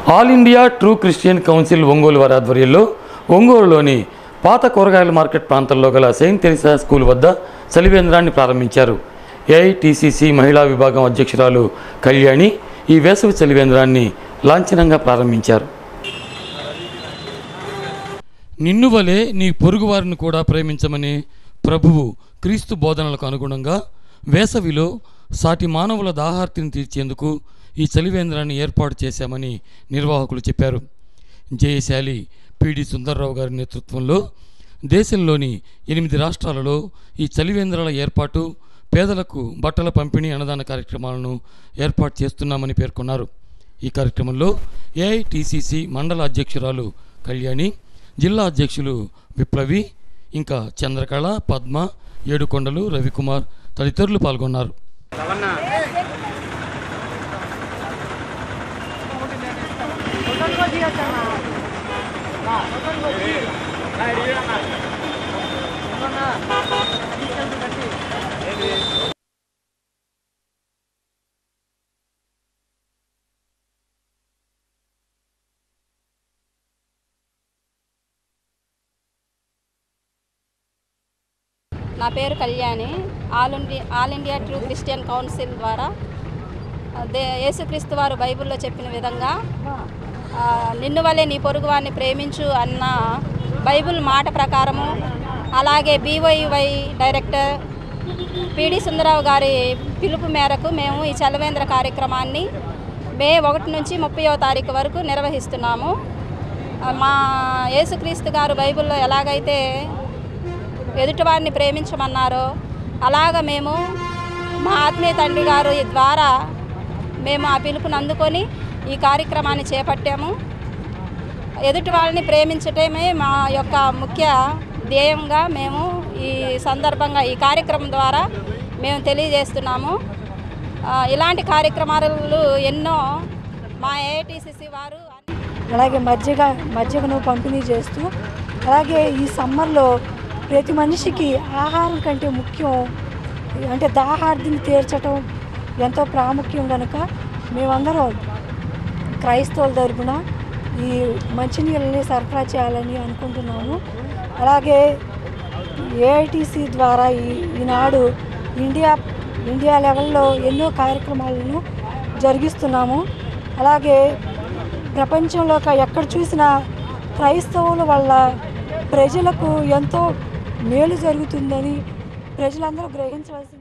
all India true Christian council Ongole వారి ఆధ్వర్యంలో ఒంగోలులోని పాత కూరగాయల మార్కెట్ ప్రాంతంలో గల సెయింట్ తెరిసా స్కూల్ వద్ద చలివేంద్రాన్ని ప్రారంభించారు ఏఐటిసిసి మహిళా విభాగం అధ్యక్షురాలు కళ్యాణి ఈ వేసవి చలివేంద్రాన్ని లాంఛనంగా ప్రారంభించారు నిన్ను వలె నీ పొరుగువారిని కూడా ప్రేమించమని ప్రభువు క్రీస్తు బోధనలకు అనుగుణంగా వేసవిలో సాటి మానవుల దాహార్తిని తీర్చేందుకు ఈ చలివేంద్రాన్ని ఏర్పాటు చేశామని నిర్వాహకులు చెప్పారు జయశాలి పిడి సుందర్రావు గారి నేతృత్వంలో దేశంలోని ఎనిమిది రాష్ట్రాలలో ఈ చలివేంద్రాల ఏర్పాటు పేదలకు బట్టల పంపిణీ అన్నదాన కార్యక్రమాలను ఏర్పాటు చేస్తున్నామని పేర్కొన్నారు ఈ కార్యక్రమంలో ఏఐటిసిసి మండల అధ్యక్షురాలు కళ్యాణి జిల్లా అధ్యక్షులు విప్లవి ఇంకా చంద్రకళ పద్మ ఏడుకొండలు రవికుమార్ తదితరులు పాల్గొన్నారు నా పేరు Kalyani all India all India true Christian council ద్వారా దే యేసుక్రీస్తు వారు బైబిల్లో చెప్పిన విధంగా ఆ, నిన్ను వలె నీ పొరుగువారిని ప్రేమించు అన్న బైబిల్ మాట ప్రకారము అలాగే బీవైవై డైరెక్టర్ పిడి సుందరరావు గారి పిలుపు మేరకు మేము ఈ చలవేంద్ర కార్యక్రమాన్ని మే ఒకటి నుంచి ముప్పయో తారీఖు వరకు నిర్వహిస్తున్నాము ఆ, మా యేసుక్రీస్తు గారు బైబిల్లో ఎలాగైతే ఎదుటివారిని ప్రేమించమన్నారో అలాగ మేము మా ఆత్మీయ తండ్రి గారు ద్వారా మేము ఆ పిలుపుని అందుకొని ఈ కార్యక్రమాన్ని చేపట్టాము ఎదుటి వాళ్ళని ప్రేమించటమే మా యొక్క ముఖ్య ధ్యేయంగా మేము ఈ సందర్భంగా ఈ కార్యక్రమం ద్వారా మేము తెలియజేస్తున్నాము ఆ, ఇలాంటి కార్యక్రమాలు ఎన్నో మా ఏఐటిసిసి వారు అలాగే మజ్జిగ మజ్జిగను పంపిణీ చేస్తూ అలాగే ఈ సమ్మర్లో ప్రతి మనిషికి ఆహారం కంటే ముఖ్యం అంటే దాహార్దిని తీర్చడం ఎంతో ప్రాముఖ్యం కనుక మేమందరం క్రైస్తవుల తరపున ఈ మంచినీళ్ళని సరఫరా చేయాలని అనుకుంటున్నాము అలాగే ఏఐటీసీ ద్వారా ఈ ఈనాడు ఇండియా ఇండియా లెవెల్లో ఎన్నో కార్యక్రమాలను జరిగిస్తున్నాము అలాగే ప్రపంచంలో క- ఎక్కడ చూసినా క్రైస్తవుల వల్ల ప్రజలకు ఎంతో మేలు జరుగుతుందని ప్రజలందరూ గ్రహించవలసి